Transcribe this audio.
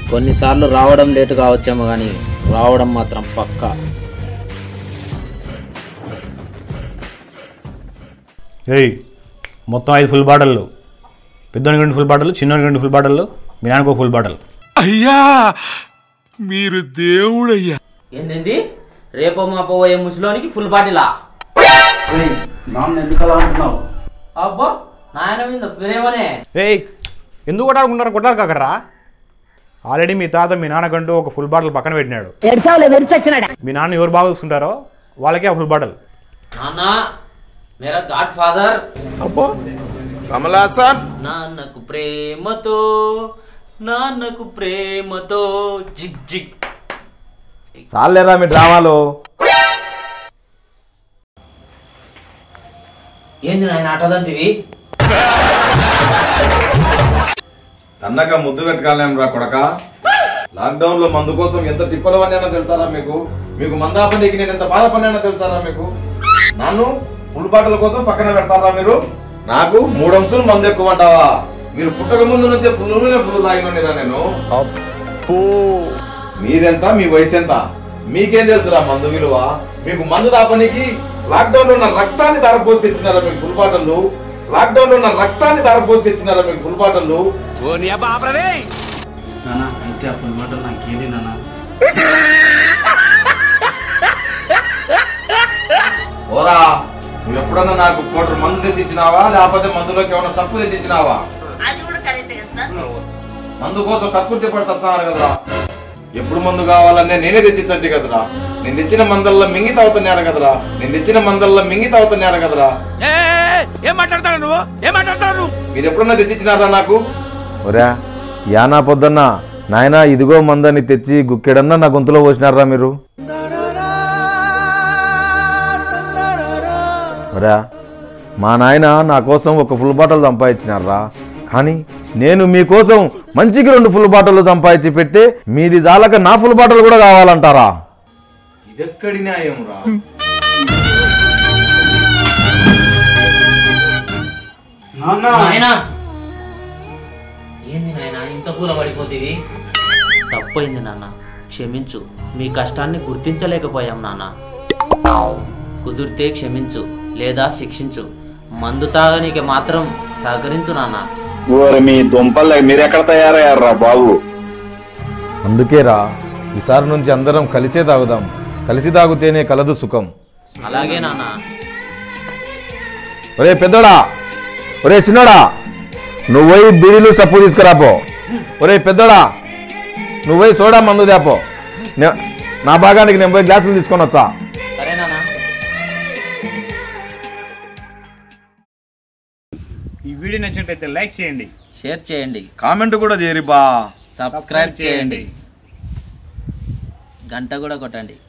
కొన్నిసార్లు రావడం లేటు కావచ్చేమో కానీ రావడం మాత్రం పక్కా ఏయ్ మొత్తం ఐదు ఫుల్ బాటిల్లు పెద్దోనికి రెండు ఫుల్ బాటిల్ చిన్నోనికి రెండు ఫుల్ బాటిల్ మీ నాన్నకు ఒక ఫుల్ బాటిల్ అయ్యా మీరు దేవుడయ్యా ఏంది రేపో మాపో పోయే ముసలోనికి ఫుల్ బాటిలా నాన్న ఎందుకు అలా అంటున్నావు అబ్బా నాయన మీద ప్రేమనే ఏయ్ ఎందుకు కొట్టాడుకుంటారు కొట్టారు కాకరా ఆల్రెడీ మీ తాత మీ నాన్నకంటూ ఒక ఫుల్ బాటిల్ పక్కన పెట్టినాడు మీ నాన్న ఎవరు బాగా చూసుకుంటారో వాళ్ళకే ఆ ఫుల్ బాటిల్ నాన్న మేరా గాడ్ ఫాదర్ అబ్బో కమలాసన్ నాన్నకు ప్రేమతో నాన్నకు ప్రేమతో జిగ్ జిగ్ చాలేరా మీ డ్రామాలు ఏంది నాయన ఆటదంతివి తన్నక ముద్దు పెట్టుకోలేం రా కొడక లాక్డౌన్ లో మందు కోసం ఎంత తిప్పలు పడినా తెలుసారా మీకు మీకు మందాపనికి నేను ఎంత బాధపడినా తెలుసారా మీకు నన్ను ఫుల్ బాటల కోసం పక్కన పెడతారా మీరు నాకు మూడు అంశాలు మందు ఎక్కువ అంటావా మీరు పుట్టక ముందు నుంచే ఫుల్ ఫుల్ తాగినా నేను మీరెంత మీ వయసు ఎంత మీకేం తెలుసురా మందు విలువ మీకు మందు దాపనికి లాక్డౌన్ లో ఉన్న రక్తాన్ని ధారపోసి తెచ్చినారా మీకు ఫుల్ బాటలు లాక్డౌన్ లో ఉన్న రక్తాన్ని ధారపోసి తెచ్చినారా మీకు ఫుల్ బాటలు నాన్న అంతే ఆ ఫుల్ బాటిల్ నాకేంటి నాన్న ఓరా నువ్వు ఎప్పుడన్నా నాకు కోటర్ మందు తెచ్చిచ్చినావా లేకపోతే మందులోకి ఏమైనా స్టప్పు తెచ్చిచ్చినావా అది కూడా కరెక్ట్ కదా సార్ మందు కోసం కక్కుర్తి పడి సత్సన్నారు కదరా ఎప్పుడు మందు కావాలనే నేనే తెచ్చిచ్చంటే కదరా నేను తెచ్చిన మందల్లో మింగి తాగుతున్నారు కదరా నేను తెచ్చిన మందల్లో మింగి తాగుతున్నారు కదరా ఏం మాట్లాడతాడు నువ్వు ఏం మాట్లాడతాడు మీరు ఎప్పుడన్నా తెచ్చిచ్చినారా నాకు ఒరా యానా పొద్దున్న నాయనా ఇదిగో మందని తెచ్చి గుక్కెడన్నా నా గొంతులో పోసినారా మీరు ఒరా మా నాయన నా కోసం ఒక ఫుల్ బాటిల్ సంపాదించినారా కానీ నేను మీకోసం మంచికి రెండు ఫుల్ బాటిల్ సంపాదించి పెడితే మీది జాలక నా ఫుల్ బాటిల్ కూడా కావాలంటారా ఇదెక్కడి న్యాయం రా నాన్న నాయనా ఏంది నాయనా ఇంత కూల పడిపోతీవి తప్పైంది నాన్న క్షమించు మీ కష్టాన్ని గుర్తించలేకపోయాం నాన్న కుదిరితే క్షమించు లేదా శిక్షించు మందు తాగనీకి మాత్రం సహకరించు నాన్న ఓరి మీ దుంపలు మీరెక్కడ తయారయ్యారా బాబు అందుకేరా ఈసారి నుంచి అందరం కలిసే తాగుదాం కలిసి తాగుతేనే కలదు సుఖం అలాగే నాన్న ఒరే పెద్దోడా ఒరే చిన్నోడా నువ్వు పోయి బీడీలు స్టప్పు తీసుకురాపో ఒరే పెద్దోడా నువ్వు పోయి సోడా మందు తేపో నే- నా భాగానికి నేను పోయి గ్లాసులు తీసుకొని వచ్చా సరే నాన్న ఈ వీడియో నచ్చినట్లయితే లైక్ చేయండి షేర్ చేయండి కామెంట్ కూడా చేరి బా సబ్స్క్రైబ్ చేయండి గంట కూడా కొట్టండి